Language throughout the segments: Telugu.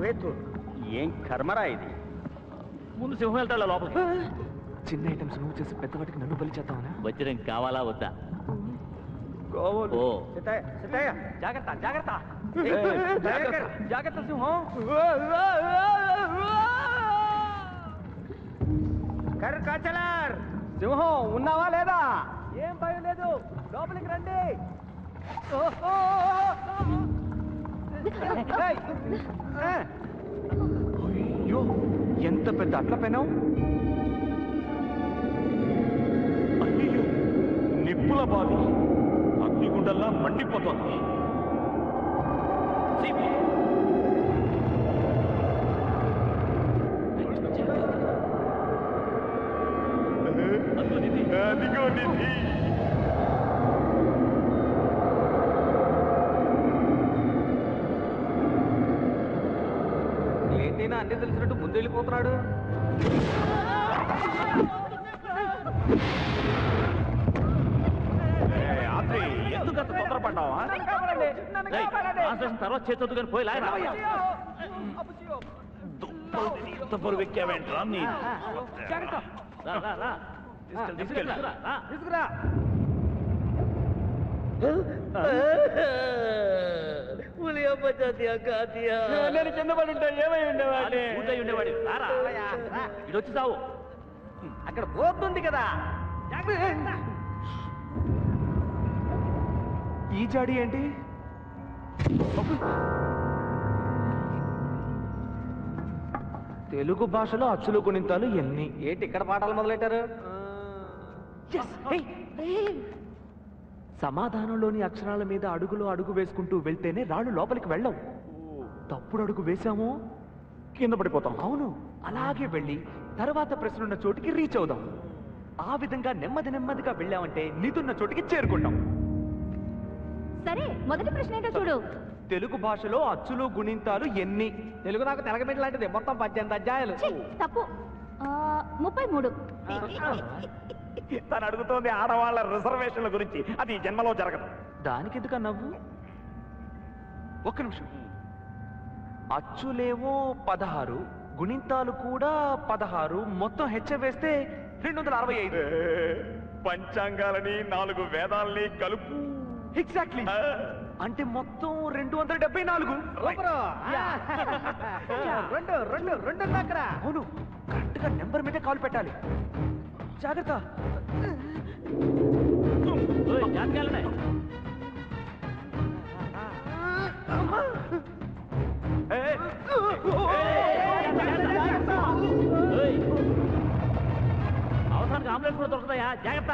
అంబేద్కర్ ఏం కర్మరా ఇది ముందు సింహం వెళ్తాడు లోపలికి చిన్న ఐటమ్స్ నువ్వు చేసి పెద్దవాటికి నన్ను బలి చేద్దామనా వజ్రం కావాలా వద్దా ఓ సితాయ సితాయ జాగ్రత్త జాగ్రత్త జాగ్రత్త జాగ్రత్త సింహం కర్ కాచలార్ సింహం ఉన్నావా లేదా ఏం భయం లేదు లోపలికి రండి ఓహో! ఏయ్! ఏ! అయ్యో ఎంత పెద్ద అట్ల పెనం అయ్యో నిప్పుల బావి అగ్నిగుండల్లా మండిపోతోంది సీపీ. అదిగో నిధి. అదిగో నిధి ఏంటైనా అన్ని తెలిసినట్టు ముందు వెళ్ళిపోతున్నాడు ఏయ్, ఆత్రి ఎందుకు అంత తొందరపడ్డావా రేయ్, ట్రాన్స్లేషన్ తర్వాత చేతొద్దు కానీ పోయి లాగరా ఇంత బరువు ఎక్కావేంట్రా నీ రా, రా, రా. తీసుకెళ్ళు, తీసుకెళ్ళు, రా, రా. తీసుకురా నేను కింద పడి ఉంటే ఏమై ఉండేవాడిని వాడు పూర్తయి ఉండేవాడు రారా ఇటు వచ్చి సావు అక్కడ పోతుంది కదా ఈ జాడి ఏంటి తెలుగు భాషలో అచ్చులు గుణింతాలు ఎన్ని ఏంటి ఇక్కడ పాఠాలు మొదలెట్టారు Yes! Hey! సమాధానంలోని అక్షరాల మీద అడుగులో అడుగు వేసుకుంటూ వెళ్తేనే రాళ్ళు లోపలికి వెళ్ళవు తప్పుడు అడుగు వేశామో కింద పడిపోతాం అవును అలాగే వెళ్ళి తర్వాత ప్రశ్నున్న చోటికి రీచ్ అవుదాం ఆ విధంగా నెమ్మది నెమ్మదిగా వెళ్ళామంటే నిధున్న చోటికి చేరుకుంటాం సరే మొదటి ప్రశ్న ఏంటో చూడు తెలుగు భాషలో అచ్చులు గుణింతాలు ఎన్ని తెలుగు నాకు తెలగమిటి లాంటిది మొత్తం పద్దెనిమిది అధ్యాయాలు ఛీ, తప్పు ఆ, ముప్పై మూడు తను అడుగుతోంది ఆడవాళ్ళ రిజర్వేషన్ల గురించి అది ఈ జన్మలో జరగదు దానికి ఎందుక నవ్వు ఒక్క నిమిషం అచ్చులేమో పదహారు గుణింతాలు కూడా పదహారు మొత్తం హెచ్చ వేస్తే రెండు వందల అరవై ఐదు పంచాంగాలని నాలుగు వేదాల్ని కలుపు ఎగ్జాక్ట్లీ అంటే మొత్తం రెండు వందల డెబ్బై నాలుగు సూపరు. ఆ. రెండు రెండు రెండు ఉంది అక్కడ అవును కరెక్ట్ గా నెంబర్ మీదే కాల్ పెట్టాలి జాగ్రత్త ఓయ్, జాగ్రత్తగా వెళ్ళండి. ఓయ్. అవసరానికి ఆంబులెన్స్ కూడా దొరుకుతాయా జాగ్రత్త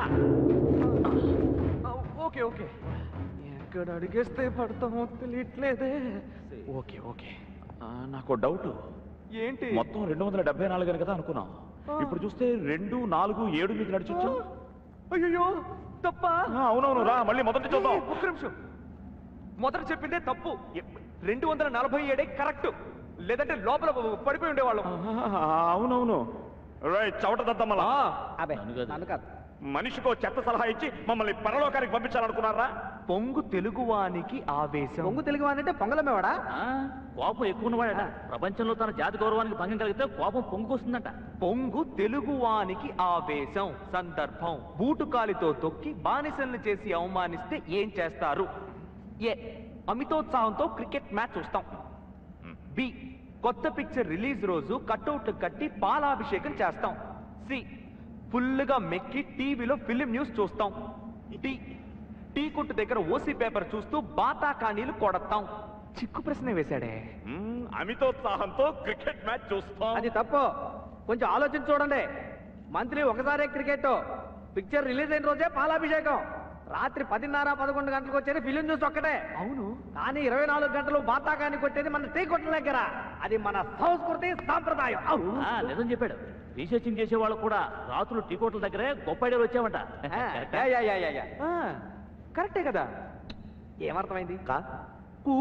ఓకే ఓకే ఎక్కడ అడిగేస్తే పడతామో తెలియట్లేదే ఓకే ఓకే ఆ, నాకు డౌట్ ఏంటి మొత్తం రెండు వందల డెబ్బై నాలుగు అని కదా అనుకున్నాం ఇప్పుడు చూస్తే రెండు నాలుగు ఏడు మీకు నడిచొచ్చు అయ్యో తప్ప అవునవును రా మళ్ళీ మొదటి చూద్దాం ఒక్క నిమిషం మొదట చెప్పిందే తప్పు రెండు వందల నలభై ఏడే కరెక్ట్ లేదంటే లోపల పడిపోయి ఉండేవాళ్ళం ఆ, అవునవును రైట్ చవట దద్దమ్మలా అబే నన్ను కాదు. నన్ను కాదు మనిషికో చెత్త సలహా ఇచ్చి మమ్మల్ని పరలోకానికి పంపించాలనుకున్నారా పొంగు తెలుగువానికి ఆవేశం పొంగు తెలుగు అంటే పొంగలమేవాడా ఆ, కోపం ఎక్కువ ఉన్నవాడట ప్రపంచంలో తన జాతి గౌరవానికి భంగం కలిగితే కోపం పొంగుకొస్తుందంట పొంగు తెలుగువానికి ఆవేశం సందర్భం బూటుకాలితో తొక్కి బానిసల్ని చేసి అవమానిస్తే ఏం చేస్తారు ఏ అమితోత్సాహంతో క్రికెట్ మ్యాచ్ చూస్తాం బి కొత్త పిక్చర్ రిలీజ్ రోజు కట్అవుట్ కట్టి పాలాభిషేకం చేస్తాం సి ఫుల్గా మెక్కి టీవీలో ఫిలిం న్యూస్ చూస్తాం డి టీ కొట్టు దగ్గర ఓసీ పేపర్ చూస్తూ బాతా కానీలు కొడతాం చిక్కు ప్రశ్న వేశాడే మ్మ్, అమితోత్సాహంతో క్రికెట్ మ్యాచ్ చూస్తాం అది తప్పు కొంచెం ఆలోచించి చూడండి మంత్లీ ఒకసారే క్రికెట్ పిక్చర్ రిలీజ్ అయిన రోజే పాలాభిషేకం రాత్రి పదిన్నర పదకొండు గంటలకు వచ్చేది ఫిలిం న్యూస్ ఒక్కటే అవును కానీ ఇరవై నాలుగు గంటలు బాతాకానికి కొట్టేది మన టీ కొట్ల దగ్గర అది మన సంస్కృతి సాంప్రదాయం ఔ! ఆ, నిజం చెప్పాడు రీసెర్చింగ్ చేసే వాళ్ళు కూడా రాత్రులు టీ కోట్ల దగ్గరే గొప్ప ఐడియాలు వచ్చామంట ఆ, yeah, yeah, yeah, yeah, yeah. ఆ, కరెక్టే కదా ఏమర్థమైంది కా కు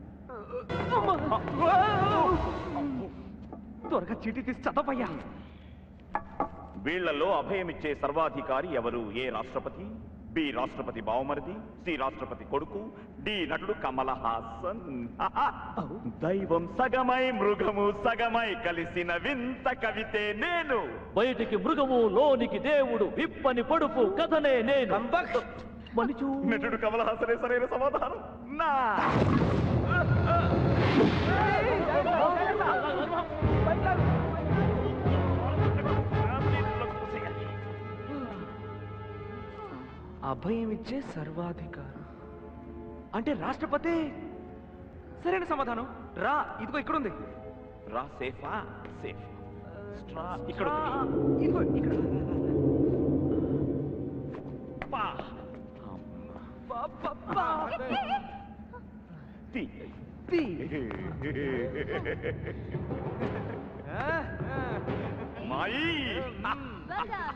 త్వరగా చీటీ తీసి చదవయ్యా వీళ్లలో అభయమిచ్చే సర్వాధికారి ఎవరు ఏ రాష్ట్రపతి బి రాష్ట్రపతి బావమరిది సి రాష్ట్రపతి కొడుకు డి నటుడు కమల హాసన్ దైవం సగమై మృగము సగమై కలిసిన వింత కవితే నేను బయటికి మృగము లోనికి దేవుడు విప్పని పడుపు కథనే నేను మనిచు నటుడు కమల హాసనే సరైన సమాధానం నా అభయం ఇచ్చే సర్వాధికారం అంటే రాష్ట్రపతి సరైన సమాధానం రా ఇదిగో ఇక్కడ ఉంది రా సేఫా సేఫ్ స్ట్రా ఇక్కడ ఉంది. ఇదిగో ఇక్కడ పా. బా, బా, బా. తి. తీ. ఆ, ఆ. మాయి Well done.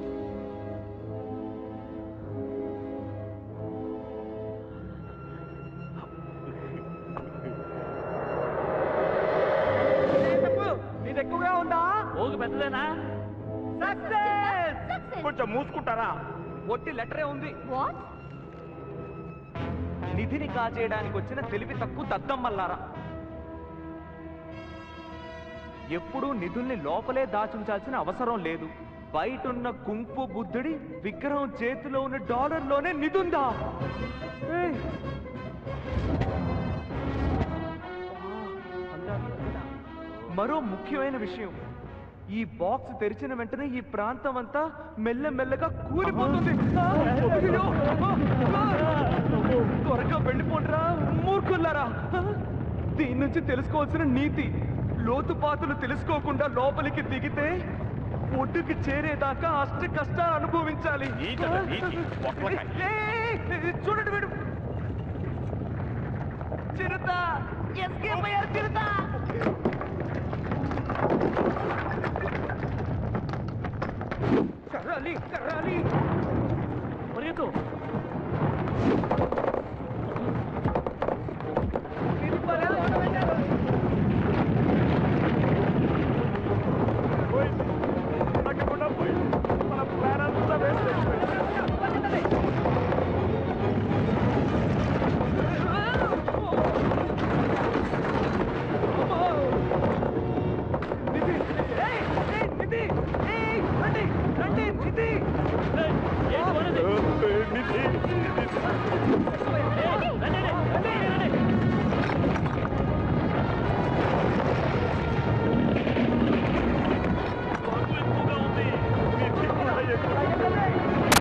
చెప్పు నీది ఎక్కువగా ఉందా ఓగు పెద్దదేనా సక్సెస్ Success. కొంచెం మూసుకుంటారా ఒట్టి లెటరే ఉంది What? నిధిని కాజేయడానికి వచ్చిన తెలివి తక్కువ దద్దమ్మల్లారా ఎప్పుడూ నిధుల్ని లోపలే దాచుంచాల్సిన అవసరం లేదు బయటున్న కుంపు బుద్ధుడి విగ్రహం చేతిలో ఉన్న డాలర్లోనే నిధుందా ఏయ్! మరో ముఖ్యమైన విషయం ఈ బాక్స్ తెరిచిన వెంటనే ఈ ప్రాంతం అంతా మెల్లమెల్లగా కూలిపోతుంది ఆ! అయ్యో! ఆ! ఆ! త్వరగా వెళ్ళిపోండిరా మూర్ఖుల్లారా ఆ! దీని నుంచి తెలుసుకోవాల్సిన నీతి లోతుపాతులు తెలుసుకోకుండా లోపలికి దిగితే ఒడ్డుకి చేరేదాకా అష్ట కష్ట అనుభవించాలి నీచట నీతి. ఒక్కసారి. ఏయ్! చూడండి వీడు చిరుత ఎస్కేప్ అయ్యారు చిరుత కర్రాలి కర్రాలి పరిగెత్తు ఇది భలే ఆటమేశారు. పోయింది. తగ్గకుండా పోయింది. మన ప్లాన్ అంతా వేస్ట్ అయిపోయింది. నిధి ఏయ్, ఏయ్, నిధి ఏయ్, రండి రండి నిధి ఏయ్, ఏంటి మనది? నిధి, నిధి. ఏయ్, రండి, రండి, రండి, రండి. బాగు ఎక్కువగా ఉంది. నిధి కూడా ఎక్కువ.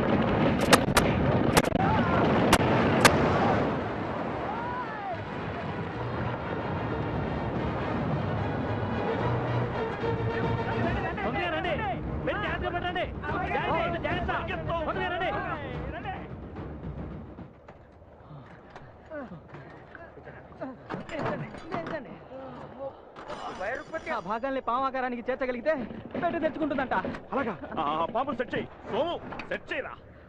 తొందరగా రండి వెళ్ళి జాగ్రత్త పడండి జాగ్రత్త, జాగ్రత్త తొందరగా రండి ఆ భాగాల్ని పామాకారానికి చేర్చగలిగితే పెట్టు తెచ్చుకుంటుందంట అలాగా ఆ పాపం సెట్ చేయి సోము సెట్ చేయరా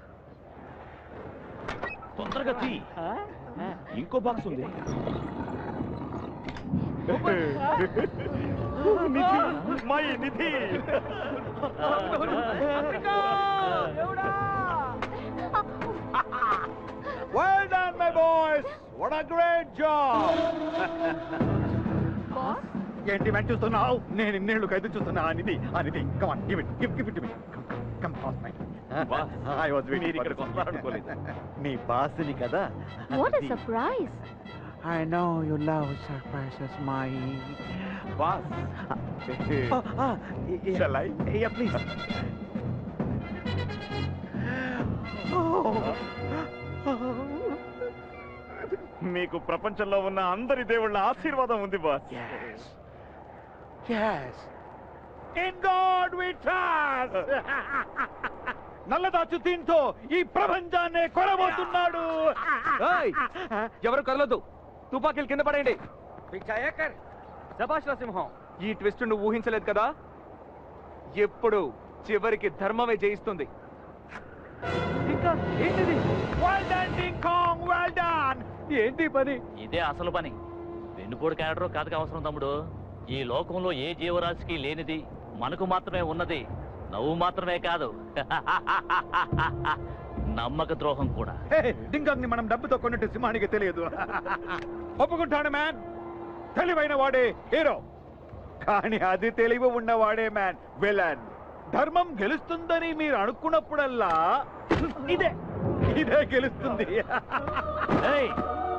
తొందరగా తీ ఇంకో బాక్స్ ఉంది Nidhi my Nidhi Well done, my boys. What a great job. Boss? ఏంటి వెంట చూస్తున్నావు నేను ఇన్నేళ్ళు ఖైదు చూస్తున్నా ఆ నిధి ఆ Nidhi come on give it give give it me come come Boss, I was మీరు ఇక్కడికి వస్తారనుకోలేదు. నీ బాస్ని కదా What a surprise. I know you love surprises my boss shall I yeah please మీకు ప్రపంచంలో ఉన్న అందరి దేవుళ్ళ ఆశీర్వాదం ఉంది boss yes in god we trust నల్లదాచు దీంతో ఈ ప్రపంచాన్ని కొనబోతున్నాడు ఏయ్, ఎవరు కదలొద్దు తుపాకీలు కింద పడేయండి శభాష్ సింహం ఈ ట్విస్ట్ నువ్వు ఊహించలేదు కదా ఎప్పుడు చివరికి ధర్మమే జయిస్తుంది ఇంకా ఏంటిది well done ding kong well done ఏంటి ఈ పని ఇదే అసలు పని వెన్నుపోడు క్యారెక్టర్ కాదుగా అవసరం తమ్ముడు ఈ లోకంలో ఏ జీవరాశికి లేనిది మనకు మాత్రమే ఉన్నది నవ్వు మాత్రమే కాదు నమ్మక ద్రోహం కూడా డింగాంగ్ ని మనం డబ్బుతో కొన్నట్టు సింహానికి తెలియదు ఒప్పుకుంటాను మ్యాన్ తెలివైన వాడే హీరో కానీ అది తెలివి ఉన్నవాడే మ్యాన్ విలన్ ధర్మం గెలుస్తుందని మీరు అనుకున్నప్పుడల్లా ఇదే ఇదే గెలుస్తుంది ఏయ్,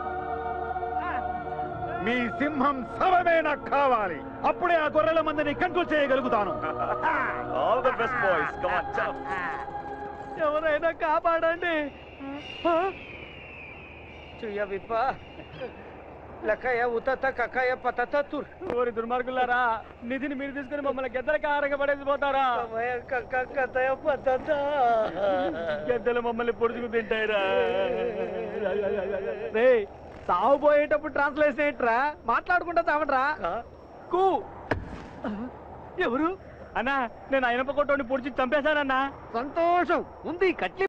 మీ సింహం శవమే నాకు కావాలి అప్పుడే ఆ గొర్రెల మందిని కంట్రోల్ చేయగలుగుతాను all the best boys come on చల్ ఎవరైనా కాపాడండి చుయ్య విప్ప లక్కయ్య ఉతత కక్కయ్య పతత తుర్ ఓరి దుర్మార్గులారా నిధిని మీరు తీసుకుని మమ్మల్ని గెద్దలకి ఆరంగ పడేసి పోతారా కక్కయ్య పతత గెద్దలు మమ్మల్ని పొడుచుకు తింటాయిరా రే సావు పోయేటప్పుడు ట్రాన్స్లేషన్ ఏంట్రా మాట్లాడుకుంటా చావట్రా కూ ఎవరు అన్నా నేను అయినప్ప కొట్టోని పొడిచి చంపేశానన్నా సంతోషం ఉంది కట్లి